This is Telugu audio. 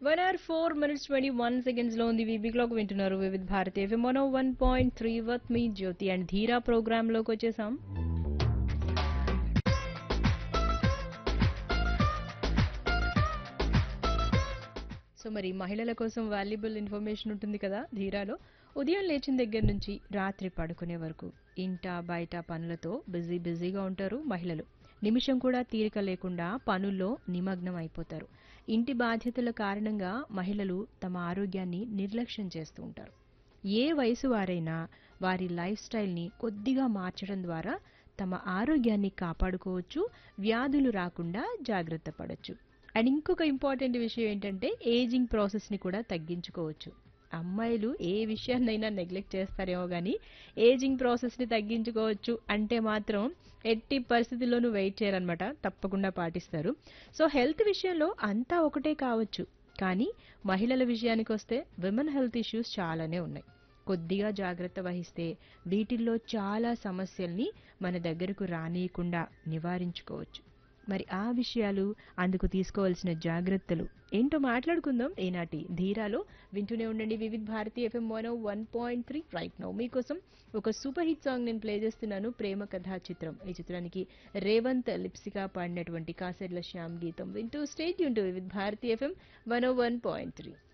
one hour four minutes twenty one seconds లో ఉంది వీబీ క్లాక్ వింటున్నారు Vividh Bharati FM one one point three with me Jyothi and Dheera program లోకి వచ్చేసాం సో మరి మహిళల కోసం వాల్యుబుల్ ఇన్ఫర్మేషన్ ఉంటుంది కదా ధీరాలో ఉదయం లేచిన దగ్గర నుంచి రాత్రి పడుకునే వరకు ఇంట బయట పనులతో బిజీ బిజీగా ఉంటారు మహిళలు నిమిషం కూడా తీరిక లేకుండా పనుల్లో నిమగ్నం అయిపోతారు ఇంటి బాధ్యతల కారణంగా మహిళలు తమ ఆరోగ్యాన్ని నిర్లక్ష్యం చేస్తూ ఉంటారు ఏ వయసు వారైనా వారి లైఫ్ స్టైల్ని కొద్దిగా మార్చడం ద్వారా తమ ఆరోగ్యాన్ని కాపాడుకోవచ్చు వ్యాధులు రాకుండా జాగ్రత్త పడవచ్చు అండ్ ఇంకొక ఇంపార్టెంట్ విషయం ఏంటంటే ఏజింగ్ ప్రాసెస్ని కూడా తగ్గించుకోవచ్చు అమ్మాయిలు ఏ విషయాన్నైనా నెగ్లెక్ట్ చేస్తారేమో కానీ ఏజింగ్ ప్రాసెస్ని తగ్గించుకోవచ్చు అంటే మాత్రం ఎట్టి పరిస్థితుల్లోనూ వెయిట్ చేయరనమాట తప్పకుండా పాటిస్తారు సో హెల్త్ విషయంలో అంతా ఒకటే కావచ్చు కానీ మహిళల విషయానికి వస్తే విమెన్ హెల్త్ ఇష్యూస్ చాలానే ఉన్నాయి కొద్దిగా జాగ్రత్త వహిస్తే వీటిల్లో చాలా సమస్యల్ని మన దగ్గరకు రానియకుండా నివారించుకోవచ్చు మరి ఆ విషయాలు అందుకు తీసుకోవాల్సిన జాగ్రత్తలు ఏంటో మాట్లాడుకుందాం ఈనాటి ధీరాలో వింటూనే ఉండండి Vividh Bharati FM one one point three right now మీకోసం ఒక సూపర్ హిట్ సాంగ్ నేను ప్లే చేస్తున్నాను ప్రేమ కథా చిత్రం ఈ చిత్రానికి రేవంత్ లిప్సిగా పాడినటువంటి కాసెర్ల శ్యామ్ గీతం వింటూ స్టేట్ యూన్ to Vividh Bharati FM one one point three